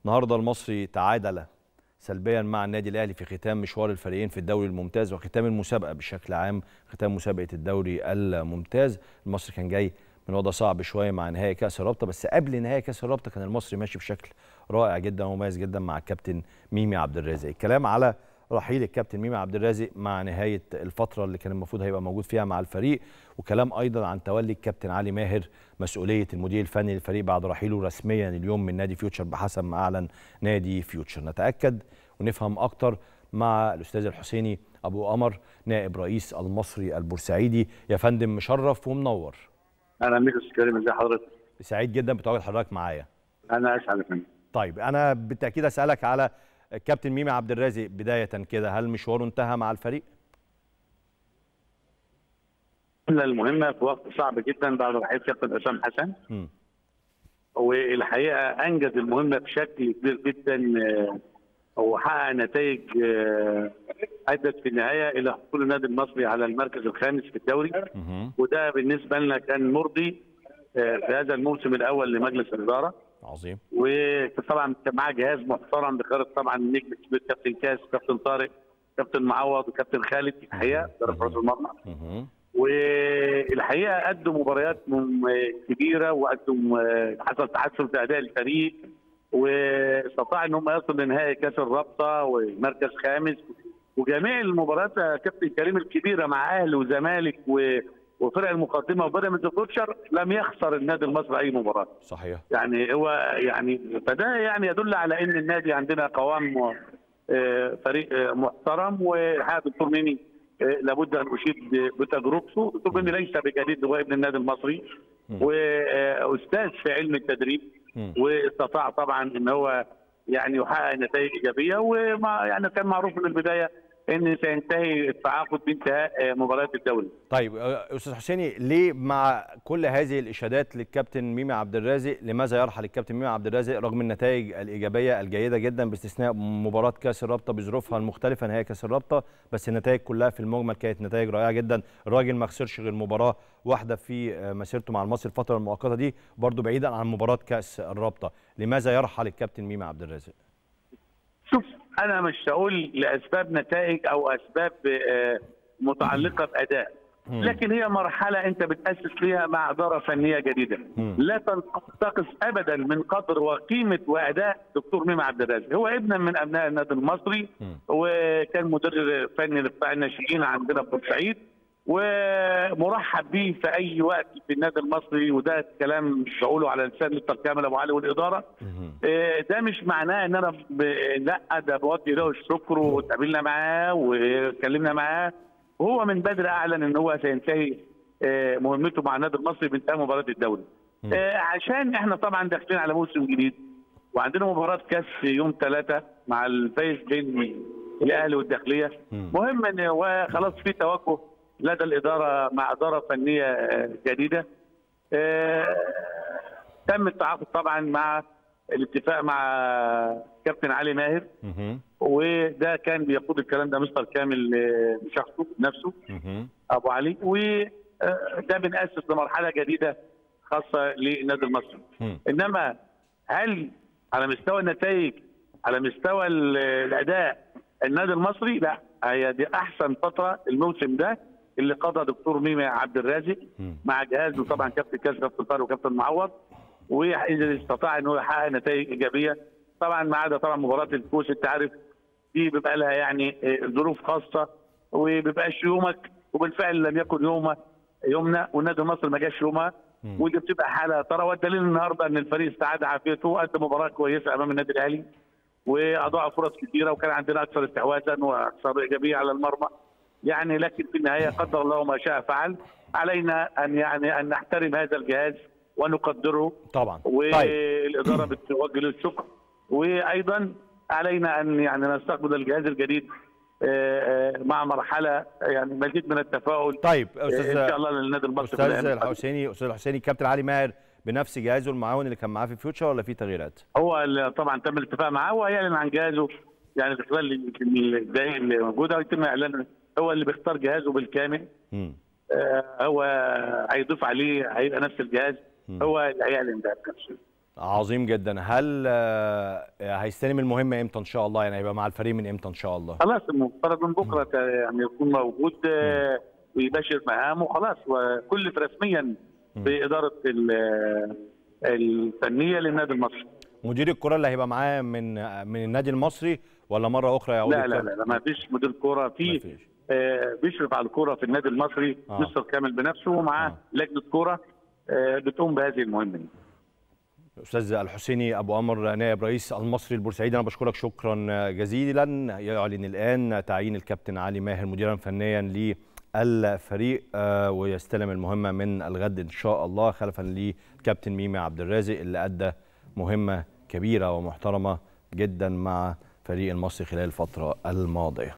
النهارده المصري تعادل سلبيا مع النادي الاهلي في ختام مشوار الفريقين في الدوري الممتاز وختام المسابقه بشكل عام ختام مسابقه الدوري الممتاز المصري كان جاي من وضع صعب شويه مع نهائي كاس الرابطه بس قبل نهائي كاس الرابطه كان المصري ماشي بشكل رائع جدا ومميز جدا مع الكابتن ميمي عبد الرازق الكلام على رحيل الكابتن ميمي عبد الرازق مع نهايه الفتره اللي كان المفروض هيبقى موجود فيها مع الفريق وكلام ايضا عن تولي الكابتن علي ماهر مسؤوليه المدير الفني للفريق بعد رحيله رسميا اليوم من نادي فيوتشر بحسب ما اعلن نادي فيوتشر نتاكد ونفهم اكتر مع الاستاذ الحسيني ابو قمر نائب رئيس المصري البورسعيدي يا فندم مشرف ومنور اهلا بيك استاذ كريم ازي حضرتك سعيد جدا بتواجد حضرتك معايا انا اسعد يا فندم طيب انا بالتاكيد اسالك على الكابتن ميمي عبد الرازق بدايه كده هل مشواره انتهى مع الفريق المهمه في وقت صعب جدا بعد رحيل كابتن اسامه حسن م. والحقيقه انجز المهمه بشكل كبير جدا آه، وحقق نتائج آه، ادت في النهايه الى حصول النادي المصري على المركز الخامس في الدوري مهم. وده بالنسبه لنا كان مرضي آه، في هذا الموسم الاول لمجلس الاداره عظيم وطبعا كان معاه جهاز محترم بقياده طبعا النجم الكبير كابتن كاس كابتن طارق كابتن معوض وكابتن خالد الحقيقه ضرب راس المرمى مهم. والحقيقه قدوا مباريات م- كبيره وقدوا حصل تحسن في اداء الفريق واستطاع ان هم يصلوا لنهائي كاس الرابطه ومركز خامس وجميع المباريات يا كابتن كريم الكبيره مع اهلي وزمالك و- وفرق المقدمه وبيراميدز وكوتشر لم يخسر النادي المصري اي مباراه صحيح يعني هو يعني فده يعني يدل على ان النادي عندنا قوام آه، فريق آه، محترم وحقق الدكتور ميمي آه، لابد ان اشيد بتجربته، الدكتور ميمي ليس بجديد هو ابن النادي المصري واستاذ في علم التدريب مم. واستطاع طبعا ان هو يعني يحقق نتائج ايجابيه وما يعني كان معروف من البدايه ان سينتهي التعاقد بانتهاء آه، مباريات الدوري. طيب آه، استاذ حسيني ليه مع كل هذه الاشادات للكابتن ميمي عبد الرازق لماذا يرحل الكابتن ميمي عبد الرازق رغم النتائج الايجابيه الجيده جدا باستثناء مباراه كاس الرابطه بظروفها المختلفه نهائي كاس الرابطه بس النتائج كلها في المجمل كانت نتائج رائعه جدا الراجل ما خسرش غير مباراه واحده في آه، مسيرته مع المصري الفتره المؤقته دي برضه بعيدا عن مباراه كاس الرابطه لماذا يرحل الكابتن ميمي عبد الرازق شوف انا مش هقول لاسباب نتائج او اسباب آه، متعلقه باداء مم. لكن هي مرحله انت بتاسس فيها مع اداره فنيه جديده مم. لا تنتقص ابدا من قدر وقيمه واداء دكتور ميمي عبد الرازق هو ابنا من ابناء النادي المصري مم. وكان مدرب فني لقطاع الناشئين عندنا في بورسعيد ومرحب به في اي وقت في النادي المصري وده كلام مش بقوله على لسان مستر كامل ابو علي والاداره مهم. آه، ده مش معناه ان انا ب... لا ده بودي له الشكر واتقابلنا معاه واتكلمنا معاه وهو من بدري اعلن ان هو سينتهي آه، مهمته مع النادي المصري بانتهاء مباراه الدوري. مم. آه، عشان احنا طبعا داخلين على موسم جديد وعندنا مباراه كاس يوم ثلاثه مع الفايز بين الاهلي والداخليه مم. مهم ان هو خلاص في توجه لدى الاداره مع اداره فنيه آه، جديده آه، تم التعاقد طبعا مع الاتفاق مع كابتن علي ماهر مهم. وده كان بيقود الكلام ده مستر كامل آه، بشخصه نفسه مهم. ابو علي وده بنأسس لمرحله جديده خاصه للنادي المصري مم. انما هل على مستوى النتائج على مستوى ال- الاداء النادي المصري لا هي دي احسن فتره الموسم ده اللي قضى دكتور ميمي عبد الرازق مم. مع جهازه طبعا كابتن كاس كابتن طارق وكابتن معوض واذا استطاع ان هو يحقق نتائج ايجابيه طبعا ما عدا طبعا مباراه الكوس انت عارف دي بيبقى لها يعني آه، ظروف خاصه وبيبقاش يومك وبالفعل لم يكن يوم يومنا والنادي المصري ما جاش يومها مم. ودي بتبقى حاله ترى والدليل النهارده ان الفريق استعاد عافيته وقدم مباراه كويسه امام النادي الاهلي واضاع فرص كثيره وكان عندنا اكثر استحواذا واكثر ايجابيه على المرمى يعني لكن في النهايه قدر الله ما شاء فعل علينا ان يعني ان نحترم هذا الجهاز ونقدره طبعا طيب والاداره بتوجه له الشكر وايضا علينا ان يعني نستقبل الجهاز الجديد آه، آه، مع مرحله يعني مزيد من التفاؤل طيب آه، استاذ ان شاء الله للنادي المصري في استاذ الأيام القادمة. الحسيني استاذ الحسيني كابتن علي ماهر بنفس جهازه المعاون اللي كان معاه في فيوتشر ولا في تغييرات؟ هو اللي طبعا تم الاتفاق معاه وهيعلن عن جهازه يعني في خلال الدقائق اللي موجوده ويتم اعلان هو اللي بيختار جهازه بالكامل مم. آه، هو هيضيف عليه هيبقى نفس الجهاز مم. هو اللي هيعلن ده بنفسه عظيم جدا هل آه، هيستلم المهمه امتى ان شاء الله يعني هيبقى مع الفريق من امتى ان شاء الله خلاص المفترض من بكره ت- يعني يكون موجود آه، ويباشر مهامه خلاص وكلف رسميا باداره ال- الفنيه للنادي المصري مدير الكره اللي هيبقى معاه من من النادي المصري ولا مره اخرى يعود لا لا الكابتن؟ لا, لا ما فيش مدير كوره في مفيش. آه، بيشرف على الكوره في النادي المصري آه. مستر كامل بنفسه ومعاه آه. لجنه كوره آه، بتقوم بهذه المهمه دي. استاذ الحسيني ابو عمر نائب رئيس المصري البورسعيدي انا بشكرك شكرا جزيلا يعلن الان تعيين الكابتن علي ماهر مديرا فنيا للفريق آه، ويستلم المهمه من الغد ان شاء الله خلفا للكابتن ميمي عبد الرازق اللي ادى مهمه كبيره ومحترمه جدا مع فريق المصري خلال الفتره الماضيه